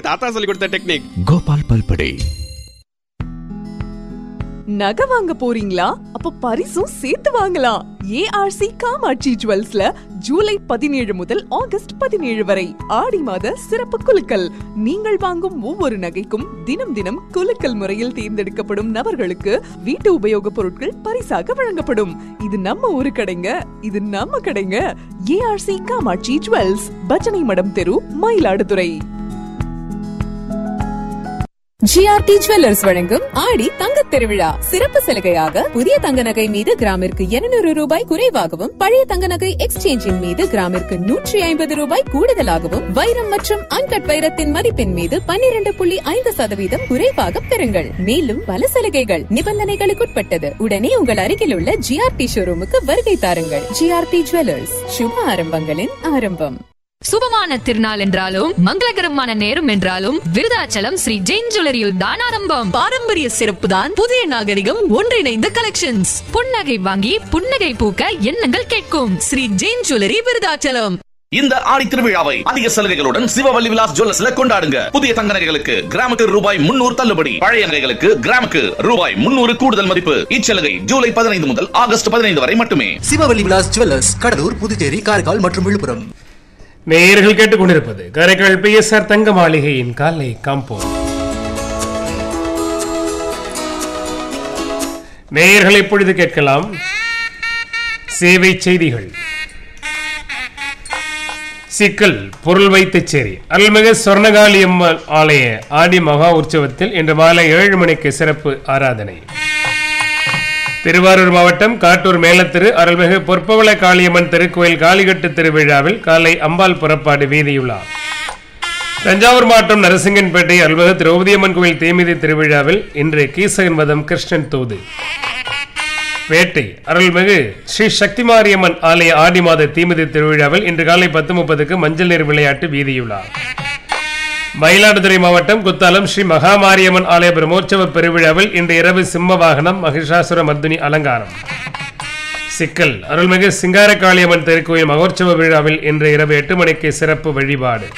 தாத்தா சொல்லி கொடுத்த டெக்னிக் கோபால் பல்படே நகை வாங்க போறீங்களா அப்ப பரிசும் சேர்த்து வாங்கலாம் ஏஆர்சி காமாட்சி ஜுவல்ஸ்ல ஜூலை பதினேழு முதல் ஆகஸ்ட் பதினேழு வரை ஆடி மாத சிறப்பு குலுக்கல் நீங்கள் வாங்கும் ஒவ்வொரு நகைக்கும் தினம் தினம் குலுக்கல் முறையில் தேர்ந்தெடுக்கப்படும் நபர்களுக்கு வீட்டு உபயோகப் பொருட்கள் பரிசாக வழங்கப்படும் இது நம்ம ஊரு கடைங்க இது நம்ம கடைங்க ஏஆர்சி காமாட்சி ஜுவல்ஸ் பஜனை மடம் தெரு மயிலாடுதுறை ஜிஆர்டி ஜுவல்லர்ஸ் வழங்கும் ஆடி தங்க திருவிழா சிறப்பு சலுகையாக புதிய தங்க நகை மீது கிராமிற்கு 200 ரூபாய் குறைவாகவும் பழைய தங்க நகை எக்ஸ்சேஞ்சின் மீது கிராமிற்கு நூற்றி ஐம்பது ரூபாய் கூடுதலாகவும் வைரம் மற்றும் அன்கட் வைரத்தின் மதிப்பின் மீது 12.5% புள்ளி ஐந்து சதவீதம் குறைவாக பெறுங்கள் மேலும் பல சலுகைகள் நிபந்தனைகளுக்குட்பட்டது உடனே உங்கள் அருகில் உள்ள ஜிஆர்டி ஷோரூமுக்கு வருகை தாருங்கள் ஜிஆர்டி ஜுவல்லர்ஸ் சுப ஆரம்பங்களின் ஆரம்பம் சுபமான திருநாள் என்றாலும் மங்களகரமான நேரம் என்றாலும் விருதாச்சலம் ஸ்ரீ ஜெயின் ஜுவல்லரியில் தான் ஆரம்பம் பாரம்பரிய சிறப்பு தான் புதிய நாகரிகம் ஒன்றிணைந்த கலெக்ஷன்ஸ் புன்னகை வாங்கி புன்னகை பூக்க எண்ணங்கள் கேட்கும் ஸ்ரீ ஜெயின் ஜுவல்லரி விருதாச்சலம் இந்த ஆடி திருவிழாவை அதிக சலுகைகளுடன் சிவவல்லி விலாஸ் ஜுவல்லர்ஸ்ல கொண்டாடுங்க புதிய தங்க நகைகளுக்கு கிராமுக்கு ரூபாய் முன்னூறு தள்ளுபடி பழைய நகைகளுக்கு கிராமுக்கு ரூபாய் முன்னூறு கூடுதல் மதிப்பு இச்சலுகை ஜூலை பதினைந்து முதல் ஆகஸ்ட் பதினைந்து வரை மட்டுமே சிவவல்லி விலாஸ் ஜுவல்லர்ஸ் கடலூர் புதுச்சேரி காரைக்கால் மற்றும் விழுப்புரம் நேயர்கள் கேட்டுக்கொண்டிருப்பது காரைக்கால் பிஎஸ்ஆர் தங்க மாளிகையின் காலை காம்போ நேயர்கள் இப்பொழுது கேட்கலாம் சேவை செய்திகள் சிக்கல் பொருள் வைத்துச்சேரி அருள்மிகு சொர்ணகாளி அம்மன் ஆலய ஆடி மகா உற்சவத்தில் இன்று மாலை ஏழு மணிக்கு சிறப்பு ஆராதனை திருவாரூர் மாவட்டம் காட்டூர் மேலத்திரு அருள்மிகு பொற்பவள காளியம்மன் திருக்கோயில் காளிகட்டு திருவிழாவில் காலை அம்பாள் புறப்பாடு வீதியுலா தஞ்சாவூர் மாவட்டம் நரசிங்கன்பேட்டை அருள்மிகு திரௌபதியம்மன் கோயில் தீமிதி திருவிழாவில் இன்று கீசகன் வதம் கிருஷ்ணன் தூது வேட்டை அருள்மிகு ஸ்ரீ சக்தி மாரியம்மன் ஆலய ஆடி மாத தீமிதி திருவிழாவில் இன்று காலை பத்து முப்பதுக்கு மஞ்சள் நீர் விளையாட்டு வீதியுலா மயிலாடுதுறை மாவட்டம் குத்தாலம் ஸ்ரீ மகாமாரியம்மன் ஆலய பிரம்மோற்சவ பெருவிழாவில் இன்று இரவு சிம்ம வாகனம் மகிஷாசுர மர்தினி அலங்காரம் சிக்கல் அருள்மிகு சிங்காரக்காளியம்மன் திருக்கோயில் மகோற்சவ விழாவில் இன்று இரவு எட்டு மணிக்கு சிறப்பு வழிபாடு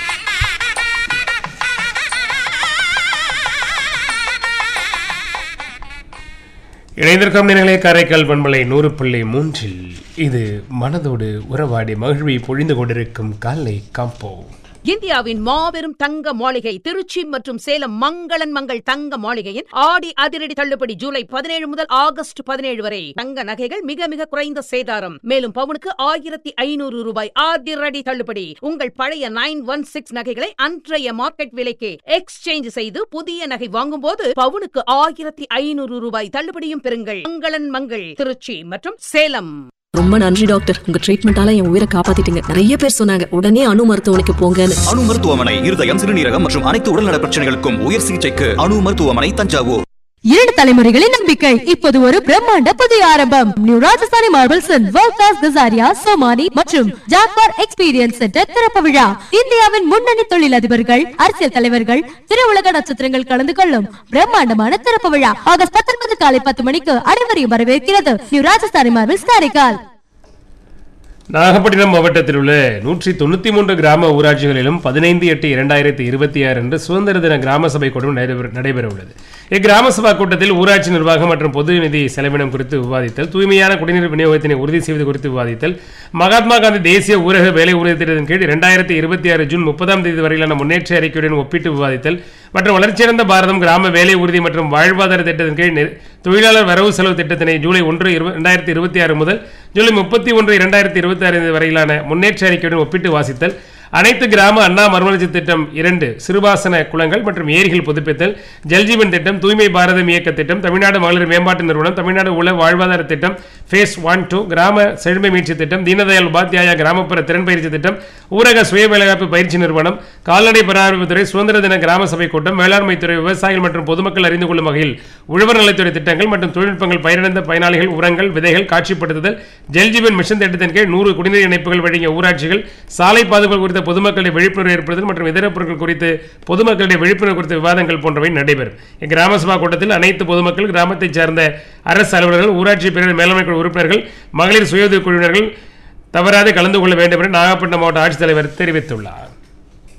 இணைந்திருக்கும் நிலைய காரைக்கால் பண்பலை நூறு புள்ளி மூன்றில் இது மனதோடு உறவாடி மகிழ்வை பொழிந்து கொண்டிருக்கும் காலை காம்போ இந்தியாவின் மாபெரும் தங்க மாளிகை திருச்சி மற்றும் சேலம் மங்களன் மங்கள் தங்க மாளிகையின் ஆடி அதிரடி தள்ளுபடி ஜூலை பதினேழு முதல் ஆகஸ்ட் பதினேழு வரை தங்க நகைகள் மிக மிக குறைந்த சேதாரம் மேலும் பவுனுக்கு ஆயிரத்தி ஐநூறு ரூபாய் அதிரடி தள்ளுபடி உங்கள் பழைய நைன் ஒன் சிக்ஸ் நகைகளை அன்றைய மார்க்கெட் விலைக்கு எக்ஸ்சேஞ்ச் செய்து புதிய நகை வாங்கும்போது பவுனுக்கு ஆயிரத்தி ஐநூறு ரூபாய் தள்ளுபடியும் பெறுங்கள் மங்களன் மங்கள் திருச்சி மற்றும் சேலம் ரொம்ப நன்றி டாக்டர் உங்க ட்ரீட்மெண்டால என் உயிரை காப்பாத்திட்டீங்க நிறைய பேர் சொன்னாங்க உடனே அணு மருத்துவமனைக்கு போங்கன்னு அணு மருத்துவமனை இருதயம் சிறுநீரகம் மற்றும் அனைத்து உடல்நல பிரச்சனைகளுக்கும் உயர் சிகிச்சைக்கு அணு மருத்துவமனை தஞ்சாவூர் இரண்டு தலைமுறைகளின் நம்பிக்கை இப்போது ஒரு பிரம்மாண்ட புதிய ஆரம்பம் new Rajasthani marbles world class Kajaria Somany மற்றும் ஜாக்வார் எக்ஸ்பீரியன்ஸ் சென்டர் திறப்பு விழா இந்தியாவின் முன்னணி தொழிலதிபர்கள் அரசியல் தலைவர்கள் திருவுலக நட்சத்திரங்கள் கலந்து கொள்ளும் பிரம்மாண்டமான திறப்பு விழா ஆகஸ்ட் பத்தொன்பது காலை பத்து மணிக்கு அனைவரையும் வரவேற்கிறது நியூ ராஜஸ்தானி மார்பிள்ஸ் காரைக்கால் நாகப்பட்டினம் மாவட்டத்தில் உள்ள நூற்றி தொண்ணூற்றி மூன்று கிராம ஊராட்சிகளிலும் பதினைந்து எட்டு இரண்டாயிரத்தி இருபத்தி ஆறு அன்று சுதந்திர தின கிராம சபை கூட்டம் நடைபெற நடைபெற உள்ளது இக்கிராம சபா கூட்டத்தில் ஊராட்சி நிர்வாகம் மற்றும் பொது நிதி செலவினம் குறித்து விவாதித்தல் தூய்மையான குடிநீர் விநியோகத்தினை உறுதி செய்வது குறித்து விவாதித்தல் மகாத்மா காந்தி தேசிய ஊரக வேலை உறுதி திட்டத்தின் கீழ் இரண்டாயிரத்தி இருபத்தி ஆறு ஜூன் முப்பதாம் தேதி வரையிலான முன்னேற்ற அறிக்கையுடன் ஒப்பிட்டு விவாதித்தல் மற்றும் வளர்ச்சியடைந்த பாரதம் கிராம வேலை உறுதி மற்றும் வாழ்வாதார திட்டத்தின் கீழ் நெ- தொழிலாளர் வரவு செலவு திட்டத்தினை ஜூலை ஒன்று இரு- இரண்டாயிரத்தி இருபத்தி ஆறு முதல் ஜூலை முப்பத்தி ஒன்று இரண்டாயிரத்தி இருபத்தி ஆறு வரையிலான முன்னேற்ற அறிக்கையுடன் ஒப்பிட்டு வாசித்தல் அனைத்து கிராம அண்ணா மறுமலர்ச்சி திட்டம் இரண்டு சிறுபாசன குளங்கள் மற்றும் ஏரிகள் புதுப்பித்தல் ஜல்ஜீவன் திட்டம் தூய்மை பாரதம் இயக்க திட்டம் தமிழ்நாடு மகளிர் மேம்பாட்டு நிறுவனம் தமிழ்நாடு உள வாழ்வாதார திட்டம் ஃபேஸ் ஒன் டூ கிராம செழுமை மீட்சி திட்டம் தீனதயாள் உபாத்தியாயா கிராமப்புற திறன் பயிற்சி திட்டம் ஊரக சுய வேலைவாய்ப்பு பயிற்சி நிறுவனம் கால்நடை பராமரிப்புத்துறை சுதந்திர தின கிராம சபை கூட்டம் வேளாண்மை துறை விவசாயிகள் மற்றும் பொதுமக்கள் அறிந்து கொள்ளும் வகையில் உழவர் நலத்துறை திட்டங்கள் மற்றும் தொழில்நுட்பங்கள் பயனடைந்த பயனாளிகள் உரங்கள் விதைகள் காட்சிப்படுத்துதல் ஜல்ஜீவன் மிஷன் திட்டத்தின் கீழ் நூறு குடிநீர் இணைப்புகள் வழங்கிய ஊராட்சிகள் சாலை பாதுகாப்பு குறித்த பொதுமக்களிடையே விழிப்புணர்வு ஏற்படுத்தல் மற்றும் இதர பொருட்கள் குறித்து பொதுமக்களிடையே விழிப்புணர்வு குறித்த விவாதங்கள் போன்றவை நடைபெறும் இக்கிராம சபா கூட்டத்தில் அனைத்து பொதுமக்கள் கிராமத்தைச் சார்ந்த அரசு அலுவலர்கள் ஊராட்சி பிரிவு மேலாண்மை குழு உறுப்பினர்கள் மகளிர் சுய உதவிக் குழுவினர்கள் தவறாது கலந்து கொள்ள வேண்டும் என நாகப்பட்டினம் மாவட்ட ஆட்சித்தலைவர் தெரிவித்துள்ளார்